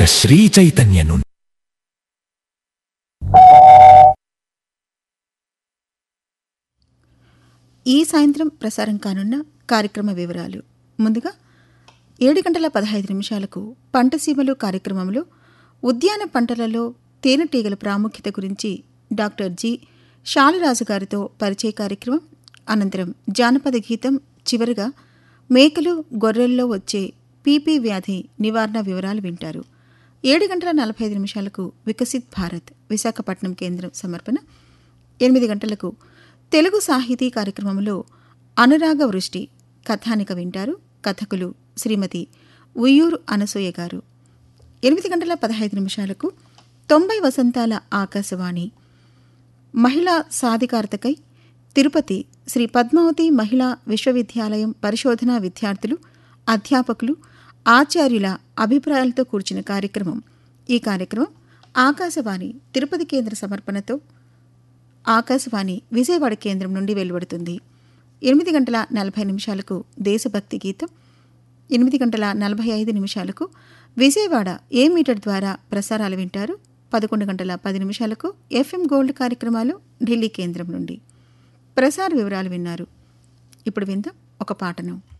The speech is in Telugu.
ఒక శ్రీ చైతన్య నుండి ఈ సాయంత్రం ప్రసారం కానున్న కార్యక్రమ వివరాలు ముందుగా ఏడు గంటల పదహైదు నిమిషాలకు పంటసీమలు కార్యక్రమంలో ఉద్యాన పంటలలో తేనెటీగల ప్రాముఖ్యత గురించి డాక్టర్ జి శాలిరాజు గారితో పరిచయ కార్యక్రమం అనంతరం జానపద గీతం చివరిగా మేకలు గొర్రెల్లో వచ్చే పీపీ వ్యాధి నివారణ వివరాలు వింటారు ఏడు గంటల నలభై ఐదు నిమిషాలకు వికసిత్ భారత్ విశాఖపట్నం కేంద్రం సమర్పణ ఎనిమిది గంటలకు తెలుగు సాహితీ కార్యక్రమంలో అనురాగ వృష్టి కథానిక వింటారు కథకులు శ్రీమతి ఉయ్యూరు అనసూయ గారు ఎనిమిది గంటల పదహైదు నిమిషాలకు తొంభై వసంతాల ఆకాశవాణి మహిళా సాధికారతకై తిరుపతి శ్రీ పద్మావతి మహిళా విశ్వవిద్యాలయం పరిశోధనా విద్యార్థులు అధ్యాపకులు ఆచార్యుల అభిప్రాయాలతో కూర్చిన కార్యక్రమం ఈ కార్యక్రమం ఆకాశవాణి తిరుపతి కేంద్ర సమర్పణతో ఆకాశవాణి విజయవాడ కేంద్రం నుండి వెలువడుతుంది ఎనిమిది గంటల నలభై నిమిషాలకు దేశభక్తి గీతం ఎనిమిది గంటల నలభై ఐదు నిమిషాలకు విజయవాడ ఏ మీటర్ ద్వారా ప్రసారాలు వింటారు పదకొండు గంటల పది నిమిషాలకు ఎఫ్ఎం గోల్డ్ కార్యక్రమాలు ఢిల్లీ కేంద్రం నుండి ప్రసార వివరాలు విన్నారు ఇప్పుడు విందాం ఒక పాటను